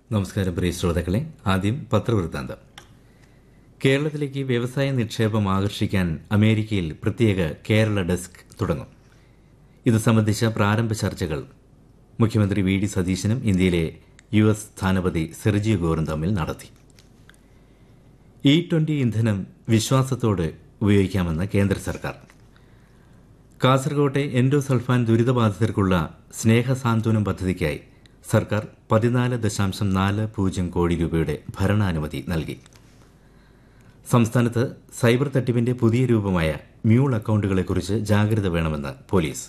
നമസ്കാരം പ്രിയ ശ്രോതാക്കളെ ആദ്യം പത്രവൃത്താന്തം കേരളത്തിലേക്ക് വ്യവസായ നിക്ഷേപം ആകർഷിക്കാൻ അമേരിക്കയിൽ പ്രത്യേക കേരള ഡെസ്ക് തുടങ്ങും ഇത് സംബന്ധിച്ച പ്രാരംഭ ചർച്ചകൾ മുഖ്യമന്ത്രി വി ഡി സതീശനും ഇന്ത്യയിലെ യു എസ് സ്ഥാനപതി സെർജിയോ ഗോറും തമ്മിൽ നടത്തി ഇ ട്വന്റി ഇന്ധനം വിശ്വാസത്തോടെ ഉപയോഗിക്കാമെന്ന് കേന്ദ്ര സർക്കാർ കാസർകോട്ടെ എൻഡോസൾഫാൻ ദുരിതബാധിതർക്കുള്ള സ്നേഹസാന്ത്വനം പദ്ധതിക്കായി സർക്കാർ പതിനാല് ദശാംശം നാല് പൂജ്യം കോടി രൂപയുടെ ഭരണാനുമതി നൽകി സംസ്ഥാനത്ത് സൈബർ തട്ടിപ്പിന്റെ പുതിയ രൂപമായ മ്യൂൾ അക്കൌണ്ടുകളെക്കുറിച്ച് ജാഗ്രത വേണമെന്ന് പോലീസ്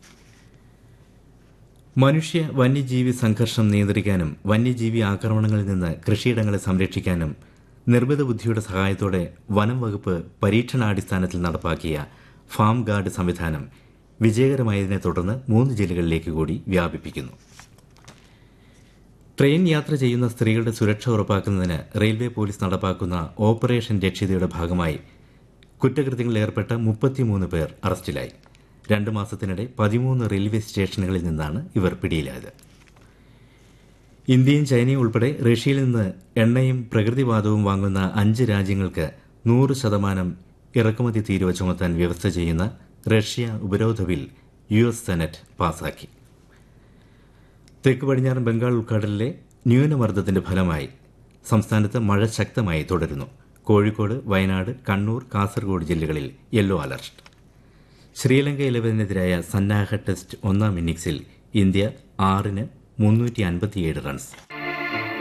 മനുഷ്യ വന്യജീവി സംഘർഷം നിയന്ത്രിക്കാനും വന്യജീവി ആക്രമണങ്ങളിൽ നിന്ന് കൃഷിയിടങ്ങളെ സംരക്ഷിക്കാനും നിർമ്മിത ബുദ്ധിയുടെ സഹായത്തോടെ വനം വകുപ്പ് പരീക്ഷണാടിസ്ഥാനത്തിൽ നടപ്പാക്കിയ ഫാം ഗാർഡ് സംവിധാനം വിജയകരമായതിനെ തുടർന്ന് മൂന്ന് ജില്ലകളിലേക്ക് കൂടി വ്യാപിപ്പിക്കുന്നു ട്രെയിൻ യാത്ര ചെയ്യുന്ന സ്ത്രീകളുടെ സുരക്ഷ ഉറപ്പാക്കുന്നതിന് റെയിൽവേ പോലീസ് നടപ്പാക്കുന്ന ഓപ്പറേഷൻ രക്ഷിതയുടെ ഭാഗമായി കുറ്റകൃത്യങ്ങളിൽ ഏർപ്പെട്ട മുപ്പത്തിമൂന്ന് പേർ അറസ്റ്റിലായി രണ്ട് മാസത്തിനിടെ പതിമൂന്ന് റെയിൽവേ സ്റ്റേഷനുകളിൽ നിന്നാണ് ഇവർ പിടിയിലായത് ഇന്ത്യയും ചൈനയും ഉൾപ്പെടെ റഷ്യയിൽ നിന്ന് എണ്ണയും പ്രകൃതിവാതവും വാങ്ങുന്ന അഞ്ച് രാജ്യങ്ങൾക്ക് നൂറ് ശതമാനം ഇറക്കുമതി തീരുവ ചുമത്താൻ വ്യവസ്ഥ ചെയ്യുന്ന റഷ്യ ഉപരോധ ബിൽ യു എസ് സെനറ്റ് പാസാക്കി തെക്ക് പടിഞ്ഞാറൻ ബംഗാൾ ഉൾക്കടലിലെ ന്യൂനമർദ്ദത്തിന്റെ ഫലമായി സംസ്ഥാനത്ത് മഴ ശക്തമായി തുടരുന്നു കോഴിക്കോട് വയനാട് കണ്ണൂർ കാസർഗോഡ് ജില്ലകളിൽ യെല്ലോ അലർട്ട് ശ്രീലങ്ക ഇലവനെതിരായ സന്നാഹ ടെസ്റ്റ് ഒന്നാം ഇന്നിംഗ്സിൽ ഇന്ത്യ ആറിന് മുന്നൂറ്റി അൻപത്തിയേഴ് റൺസ്